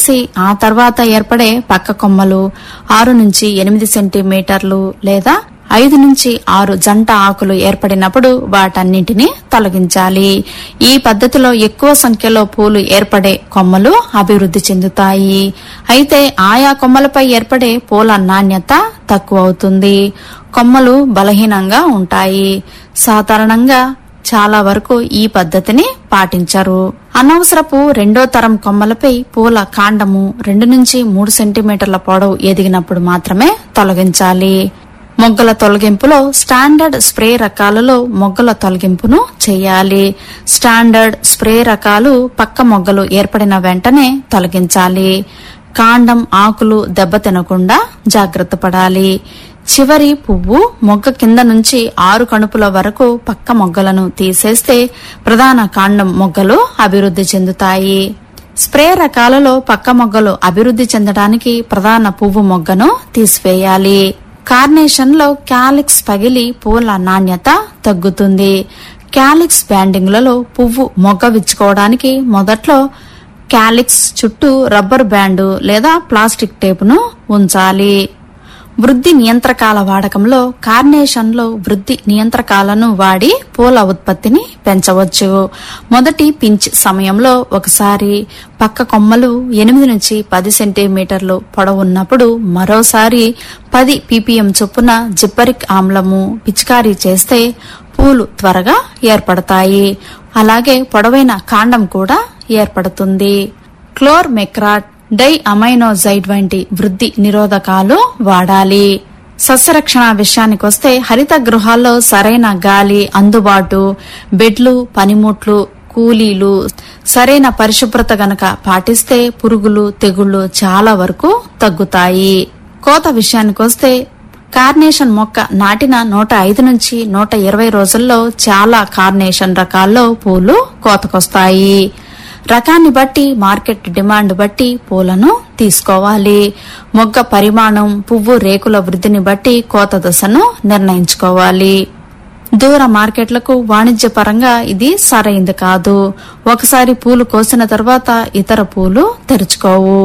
చేసి ఆ తర్వాత ఏర్పడే పక్క కొమ్మలు ఆరు నుంచి ఎనిమిది సెంటీమీటర్లు లేదా ఐదు నుంచి ఆరు జంట ఆకులు ఏర్పడినప్పుడు వాటన్నింటినీ తొలగించాలి ఈ పద్ధతిలో ఎక్కువ సంఖ్యలో పూలు ఏర్పడే కొమ్మలు అభివృద్ధి చెందుతాయి అయితే ఆయా కొమ్మలపై ఏర్పడే పూల నాణ్యత తక్కువ అవుతుంది కొమ్మలు బలహీనంగా ఉంటాయి సాధారణంగా చాలా వరకు ఈ పద్ధతిని పాటించరు అనవసరపు రెండో తరం కొమ్మలపై పూల కాండము రెండు నుంచి మూడు సెంటీమీటర్ల పొడవు ఎదిగినప్పుడు మాత్రమే తొలగించాలి మొగ్గల తొలగింపులో స్టాండర్డ్ స్ప్రే రకాలలో మొగ్గల తొలగింపును చేయాలి స్టాండర్డ్ స్ప్రే రకాలు పక్క మొగ్గలు ఏర్పడిన వెంటనే తొలగించాలి కాండం ఆకులు దెబ్బతినకుండా జాగ్రత్త పడాలి చివరి పువ్వు మొగ్గ కింద నుంచి ఆరు కణుపుల వరకు పక్క మొగ్గలను తీసేస్తే ప్రధాన కాండం మొగ్గలు అభివృద్ధి చెందుతాయి స్ప్రే రకాలలో పక్క మొగ్గలు అభివృద్ధి చెందడానికి ప్రధాన పువ్వు మొగ్గను తీసివేయాలి కార్నేషన్ లో క్యాలిక్స్ పగిలి పూల నాణ్యత తగ్గుతుంది క్యాలిక్స్ బ్యాండింగ్లలో పువ్వు మొగ్గ విచ్చుకోవడానికి మొదట్లో క్యాలిక్స్ చుట్టూ రబ్బర్ బ్యాండు లేదా ప్లాస్టిక్ టేపును ఉంచాలి వృద్ధి నియంత్రకాల వాడకంలో కార్నేషన్లో వృద్ధి నియంత్రకాలను వాడి పూల ఉత్పత్తిని పెంచవచ్చు మొదటి పించ్ సమయంలో ఒకసారి పక్క కొమ్మలు ఎనిమిది నుంచి పది సెంటీమీటర్లు పొడవున్నప్పుడు మరోసారి పది పీపీఎం చొప్పున జిప్పరిక్ ఆమ్లము పిచికారీ చేస్తే పూలు త్వరగా ఏర్పడతాయి అలాగే పొడవైన కాండం కూడా ఏర్పడుతుంది క్లోర్ మెక్రాట్ డై అమైనోజైడ్ వంటి వృద్ధి నిరోధకాలు వాడాలి సస్యరక్షణ విషయానికొస్తే హరిత గృహాల్లో సరైన గాలి అందుబాటు బెడ్లు పనిముట్లు కూలీలు సరైన పరిశుభ్రత గనక పాటిస్తే పురుగులు తెగుళ్లు చాలా వరకు తగ్గుతాయి కోత విషయానికొస్తే కార్నేషన్ మొక్క నాటిన నూట ఐదు నుంచి నూట ఇరవై రోజుల్లో చాలా కార్నేషన్ రకాల్లో పూలు కోతకొస్తాయి రకాన్ని బట్టి మార్కెట్ డిమాండ్ బట్టి పూలను తీసుకోవాలి మొగ్గ పరిమాణం పువ్వు రేకుల వృద్ధిని బట్టి కోత దశను నిర్ణయించుకోవాలి దూర మార్కెట్లకు వాణిజ్యపరంగా ఇది సరైంది కాదు ఒకసారి పూలు కోసిన తర్వాత ఇతర పూలు తెరుచుకోవు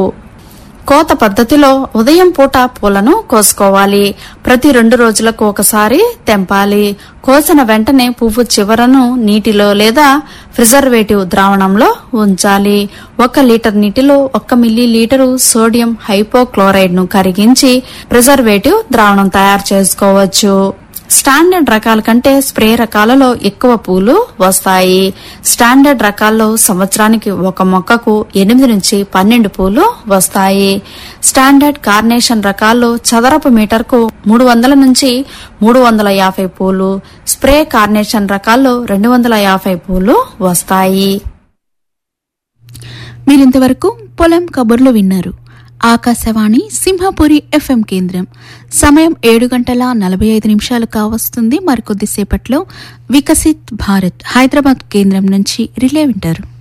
కోత పద్ధతిలో ఉదయం పూట పూలను కోసుకోవాలి ప్రతి రెండు రోజులకు ఒకసారి తెంపాలి కోసిన వెంటనే పువ్వు చివరను నీటిలో లేదా ప్రిజర్వేటివ్ ద్రావణంలో ఉంచాలి ఒక లీటర్ నీటిలో ఒక్క మిల్లీ లీటరు సోడియం హైపోక్లోరైడ్ ను కరిగించి ప్రిజర్వేటివ్ ద్రావణం తయారు చేసుకోవచ్చు స్టాండర్డ్ రకాల కంటే స్ప్రే రకాలలో ఎక్కువ పూలు వస్తాయి స్టాండర్డ్ రకాల్లో సంవత్సరానికి ఒక మొక్కకు ఎనిమిది నుంచి పన్నెండు పూలు వస్తాయి స్టాండర్డ్ కార్నేషన్ రకాల్లో చదరపు మీటర్కు మూడు వందల నుంచి మూడు వందల యాభై పూలు స్ప్రే కార్నేషన్ రకాల్లో రెండు వందల యాభై పూలు వస్తాయి మీరింతవరకు పొలం కబుర్లు విన్నారు ఆకాశవాణి సింహపురి ఎఫ్ఎం కేంద్రం సమయం ఏడు గంటల నలభై ఐదు నిమిషాలు కావస్తుంది మరికొద్దిసేపట్లో వికసిత్ భారత్ హైదరాబాద్ కేంద్రం నుంచి రిలే వింటారు